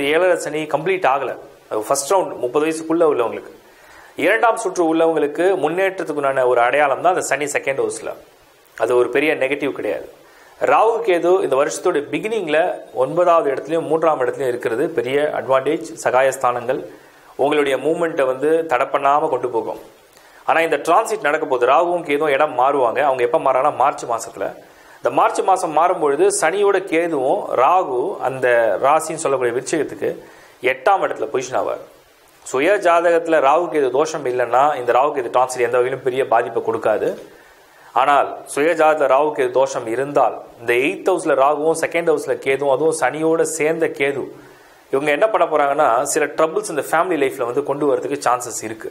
வந்து ஏழரை சனி கம்ப்ளீட் ஆகலை ஃபர்ஸ்ட் ரவுண்ட் முப்பது வயசுக்குள்ள உள்ளவங்களுக்கு இரண்டாம் சுற்று உள்ளவங்களுக்கு முன்னேற்றத்துக்குண்டான ஒரு அடையாளம் தான் அந்த சனி செகண்ட் ஹவுஸில் அது ஒரு பெரிய நெகட்டிவ் கிடையாது ராகு கேது இந்த வருஷத்தோட பிகினிங்ல ஒன்பதாவது இடத்துலையும் மூன்றாம் இடத்துலையும் இருக்கிறது பெரிய அட்வான்டேஜ் சகாயஸ்தானங்கள் உங்களுடைய மூமெண்ட்டை வந்து தடை பண்ணாம கொண்டு போகும் ஆனா இந்த டிரான்சிட் நடக்க போகுது ராகுவும் கேதுவும் இடம் மாறுவாங்க அவங்க எப்ப மாறாங்கன்னா மார்ச் மாசத்துல இந்த மார்ச் மாசம் மாறும்பொழுது சனியோட கேதுவும் ராகு அந்த ராசின்னு சொல்லக்கூடிய விருச்சிகத்துக்கு எட்டாம் இடத்துல பொசிஷன் ஆவார் சுய ஜாதகத்துல ராகு கேது தோஷம் இல்லைன்னா இந்த ராகு கேது டிரான்சிட் எந்த வகையிலும் பெரிய பாதிப்பை கொடுக்காது ஆனால் சுயஜாத ராகுக்கு தோஷம் இருந்தால் இந்த எயித் ஹவுஸ்ல ராகுவும் செகண்ட் ஹவுஸ்ல கேதுவும் அதுவும் சனியோட சேர்ந்த கேது இவங்க என்ன பண்ண போறாங்கன்னா சில ட்ரபிள்ஸ் இந்த ஃபேமிலி லைஃப்ல வந்து கொண்டு வரதுக்கு சான்சஸ் இருக்கு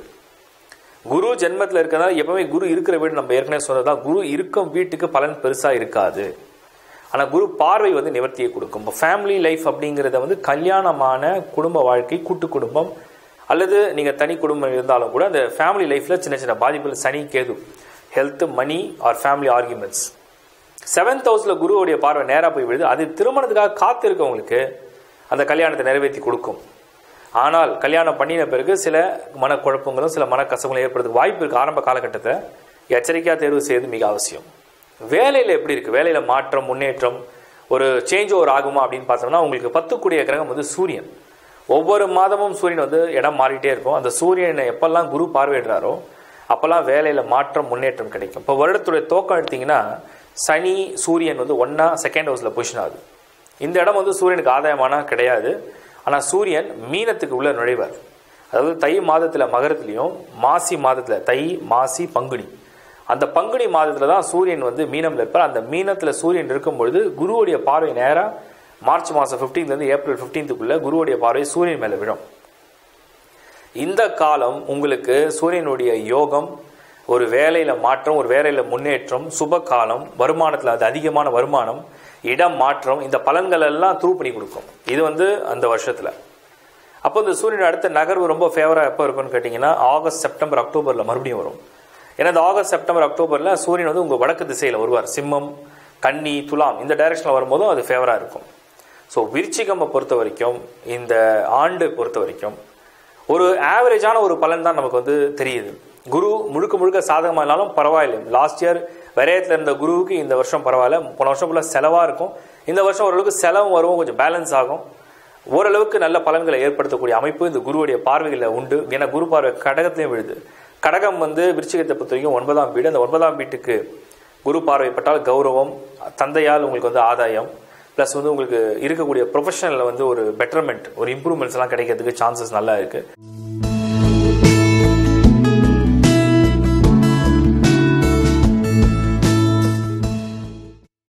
குரு ஜென்மத்தில் இருக்கிறதால எப்பவுமே குரு இருக்கிற வீடு நம்ம ஏற்கனவே சொன்னதுதான் குரு இருக்கும் வீட்டுக்கு பலன் பெருசா இருக்காது ஆனா குரு பார்வை வந்து நிவர்த்தியை கொடுக்கும் இப்போ ஃபேமிலி லைஃப் அப்படிங்கிறத வந்து கல்யாணமான குடும்ப வாழ்க்கை கூட்டு குடும்பம் அல்லது நீங்க தனி குடும்பம் இருந்தாலும் கூட அந்த ஃபேமிலி லைஃப்ல சின்ன சின்ன பாதிப்புகள் சனி கேது health money or family arguments seventh ஹவுஸ்ல குருவுடைய பார்வை நேரா போய் விழுது அது திருமணத்துக்காக காத்து இருக்கவங்களுக்கு அந்த கல்யாணத்தை நிறைவேற்றி கொடுக்கும் ஆனால் கல்யாணம் பண்ணின பிறகு சில மனக்குழப்பங்களும் சில மனக்கசங்களும் ஏற்படுறதுக்கு வாய்ப்பு இருக்கு ஆரம்ப காலகட்டத்தை எச்சரிக்கையா தேர்வு செய்வது மிக அவசியம் வேலையில எப்படி இருக்கு வேலையில மாற்றம் முன்னேற்றம் ஒரு சேஞ்ச் ஓவர் ஆகுமா அப்படின்னு பார்த்தோம்னா உங்களுக்கு பத்துக்குடிய கிரகம் வந்து சூரியன் ஒவ்வொரு மாதமும் சூரியன் வந்து இடம் மாறிட்டே இருக்கும் அந்த சூரியனை எப்பெல்லாம் குரு பார்வையிடுறாரோ அப்பெல்லாம் வேலையில மாற்றம் முன்னேற்றம் கிடைக்கும் இப்போ வருடத்துடைய துவக்கம் எடுத்தீங்கன்னா சனி சூரியன் வந்து ஒன்னா செகண்ட் ஹவுஸ்ல பொசிஷன் ஆகுது இந்த இடம் வந்து சூரியனுக்கு ஆதாயமானா கிடையாது ஆனா சூரியன் மீனத்துக்கு உள்ள நுழைவார் அதாவது தை மாதத்துல மகரத்துலயும் மாசி மாதத்துல தை மாசி பங்குனி அந்த பங்குனி மாதத்துல தான் சூரியன் வந்து மீனம்ல இருப்பார் அந்த மீனத்துல சூரியன் இருக்கும் பொழுது குருவுடைய பார்வை நேரா மார்ச் மாசம் 15ல இருந்து ஏப்ரல் 15க்குள்ள குருவுடைய பார்வை சூரியன் மேல விழும் இந்த காலம் உங்களுக்கு சூரியனுடைய யோகம் ஒரு வேலையில மாற்றம் ஒரு வேலையில முன்னேற்றம் சுப காலம் வருமானத்துல அது அதிகமான வருமானம் இடம் மாற்றம் இந்த பலன்கள் எல்லாம் த்ரூ பண்ணி கொடுக்கும் இது வந்து அந்த வருஷத்துல அப்போ இந்த சூரியன் அடுத்த நகர்வு ரொம்ப ஃபேவரா எப்போ இருக்கும்னு கேட்டிங்கன்னா ஆகஸ்ட் செப்டம்பர் அக்டோபர்ல மறுபடியும் வரும் ஏன்னா இந்த ஆகஸ்ட் செப்டம்பர் அக்டோபர்ல சூரியன் வந்து உங்க வடக்கு திசையில வருவார் சிம்மம் கன்னி துலாம் இந்த டைரக்ஷன்ல வரும்போதும் அது ஃபேவரா இருக்கும் ஸோ விருச்சிகம்மை பொறுத்த வரைக்கும் இந்த ஆண்டு பொறுத்த வரைக்கும் ஒரு ஆவரேஜான ஒரு பலன் தான் நமக்கு வந்து தெரியுது குரு முழுக்க முழுக்க சாதகமாக இருந்தாலும் பரவாயில்லை லாஸ்ட் இயர் விரயத்தில் இருந்த குருவுக்கு இந்த வருஷம் பரவாயில்ல போன வருஷம் ஃபுல்லாக செலவாக இருக்கும் இந்த வருஷம் ஓரளவுக்கு செலவு வரும் கொஞ்சம் பேலன்ஸ் ஆகும் ஓரளவுக்கு நல்ல பலன்களை ஏற்படுத்தக்கூடிய அமைப்பு இந்த குருவுடைய பார்வைகளில் உண்டு ஏன்னா குரு பார்வை கடகத்திலையும் விழுது கடகம் வந்து விருச்சிகத்தை பொறுத்த வரைக்கும் ஒன்பதாம் வீடு அந்த ஒன்பதாம் வீட்டுக்கு குரு பார்வைப்பட்டால் கௌரவம் தந்தையால் உங்களுக்கு வந்து ஆதாயம் ப்ளஸ் வந்து உங்களுக்கு இருக்கக்கூடிய ப்ரொஃபஷனில் வந்து ஒரு பெட்டர்மெண்ட் ஒரு இம்ப்ரூவ்மெண்ட்ஸ் எல்லாம் கிடைக்கிறதுக்கு சான்சஸ் நல்லா இருக்கு